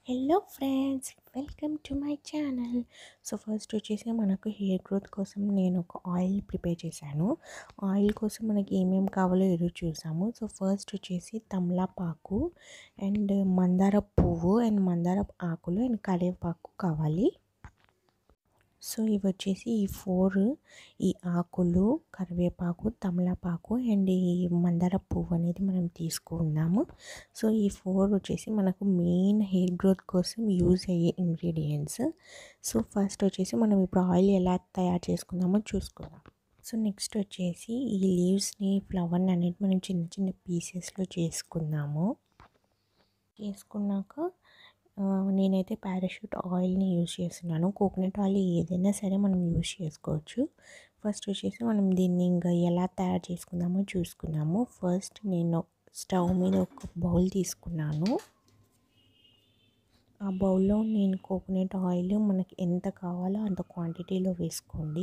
hello friends welcome to my channel so first వచ్చేసి మనకు hair growth కోసం నేను ఒక ఆయిల్ ప్రిపేర్ చేశాను ఆయిల్ కోసం మనకి ఏమేమి కావాలో ఈరోజు చూసాము సో ఫస్ట్ వచ్చేసి తమలపాకు అండ్ మందార పువ్వు అండ్ మందార ఆకులు అండ్ కరివేపాకు కావాలి సో ఇవి వచ్చేసి ఈ ఫోర్ ఈ ఆకులు కరివేపాకు తమలపాకు అండ్ ఈ మందార పువ్వు అనేది మనం తీసుకున్నాము సో ఈ ఫోర్ వచ్చేసి మనకు మెయిన్ హెయిర్ గ్రోత్ కోసం యూజ్ అయ్యే ఇంగ్రీడియంట్స్ సో ఫస్ట్ వచ్చేసి మనం ఇప్పుడు ఆయిల్ ఎలా తయారు చేసుకుందామో చూసుకుందాం సో నెక్స్ట్ వచ్చేసి ఈ లీవ్స్ని ఫ్లవర్ని అనేది మనం చిన్న చిన్న పీసెస్లో చేసుకుందాము చేసుకున్నాక నేనైతే పారాషూట్ ఆయిల్ని యూజ్ చేస్తున్నాను కోకోనట్ ఆయిల్ ఏదైనా సరే మనం యూజ్ చేసుకోవచ్చు ఫస్ట్ వచ్చేసి మనం దీన్ని ఇంకా ఎలా తయారు చేసుకుందామో చూసుకుందాము ఫస్ట్ నేను స్టవ్ మీద ఒక బౌల్ తీసుకున్నాను ఆ బౌల్లో నేను కోకోనట్ ఆయిల్ మనకి ఎంత కావాలో అంత క్వాంటిటీలో వేసుకోండి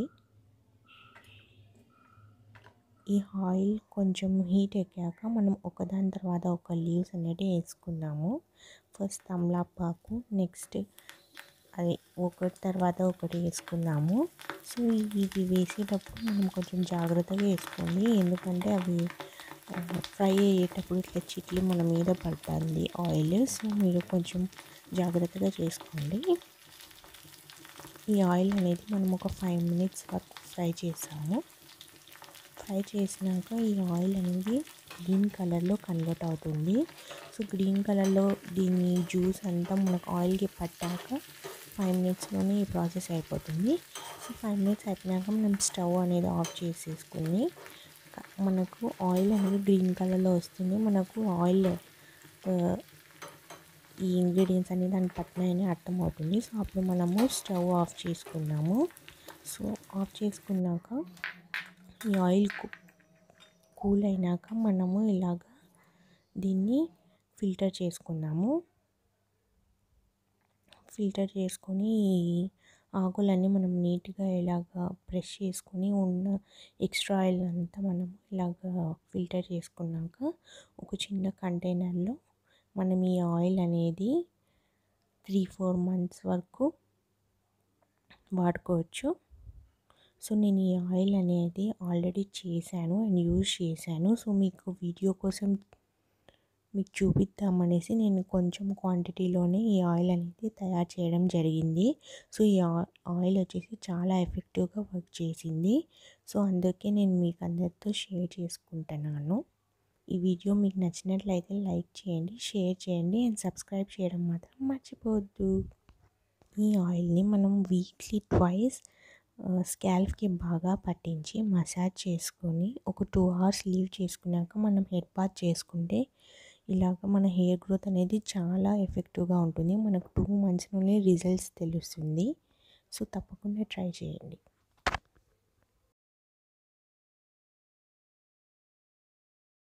ఈ ఆయిల్ కొంచెం హీట్ ఎక్కాక మనం ఒకదాని తర్వాత ఒక లీవ్స్ అనేవి వేసుకుందాము ఫస్ట్ తమలపాకు నెక్స్ట్ అది ఒకటి తర్వాత ఒకటి వేసుకుందాము సో ఇవి వేసేటప్పుడు మనం కొంచెం జాగ్రత్తగా వేసుకోండి ఎందుకంటే అవి ఫ్రై అయ్యేటప్పుడు ఇట్లా చిట్లి మన మీద పడుతుంది ఆయిల్ సో మీరు కొంచెం జాగ్రత్తగా చేసుకోండి ఈ ఆయిల్ అనేది మనం ఒక ఫైవ్ మినిట్స్ వరకు ఫ్రై చేసాము ఫ్రై చేసినాక ఈ ఆయిల్ అనేది గ్రీన్ కలర్లో కన్వర్ట్ అవుతుంది సో గ్రీన్ కలర్లో దీని జ్యూస్ అంతా మనకు ఆయిల్కి పట్టాక ఫైవ్ మినిట్స్లోనే ఈ ప్రాసెస్ అయిపోతుంది సో ఫైవ్ మినిట్స్ అయిపోయాక మనం స్టవ్ అనేది ఆఫ్ చేసేసుకుని మనకు ఆయిల్ అనేది గ్రీన్ కలర్లో వస్తుంది మనకు ఆయిల్ ఈ ఇంగ్రీడియంట్స్ అనేది దాన్ని పట్టినాయని అర్థమవుతుంది సో అప్పుడు మనము స్టవ్ ఆఫ్ చేసుకున్నాము సో ఆఫ్ చేసుకున్నాక ఈ ఆయిల్ కూల్ అయినాక మనము ఇలాగ దీన్ని ఫిల్టర్ చేసుకుందాము ఫిల్టర్ చేసుకొని ఆకులన్నీ మనం నీట్గా ఇలాగ ప్రెస్ చేసుకొని ఉన్న ఎక్స్ట్రా ఆయిల్ అంతా మనం ఇలాగ ఫిల్టర్ చేసుకున్నాక ఒక చిన్న కంటైనర్లో మనం ఈ ఆయిల్ అనేది త్రీ ఫోర్ మంత్స్ వరకు వాడుకోవచ్చు సో నేను ఈ ఆయిల్ అనేది ఆల్రెడీ చేశాను అండ్ యూజ్ చేశాను సో మీకు వీడియో కోసం మీకు చూపిద్దామనేసి నేను కొంచెం క్వాంటిటీలోనే ఈ ఆయిల్ అనేది తయారు చేయడం జరిగింది సో ఈ ఆయిల్ వచ్చేసి చాలా ఎఫెక్టివ్గా వర్క్ చేసింది సో అందుకే నేను మీకు అందరితో షేర్ చేసుకుంటున్నాను ఈ వీడియో మీకు నచ్చినట్లయితే లైక్ చేయండి షేర్ చేయండి అండ్ సబ్స్క్రైబ్ చేయడం మాత్రం మర్చిపోవద్దు ఈ ఆయిల్ని మనం వీక్లీ ట్వైస్ స్కాల్ఫ్కి బాగా పట్టించి మసాజ్ చేసుకొని ఒక టూ అవర్స్ లీవ్ చేసుకున్నాక మనం హెడ్ బాత్ చేసుకుంటే ఇలాగ మన హెయిర్ గ్రోత్ అనేది చాలా ఎఫెక్టివ్గా ఉంటుంది మనకు టూ మంత్స్లోనే రిజల్ట్స్ తెలుస్తుంది సో తప్పకుండా ట్రై చేయండి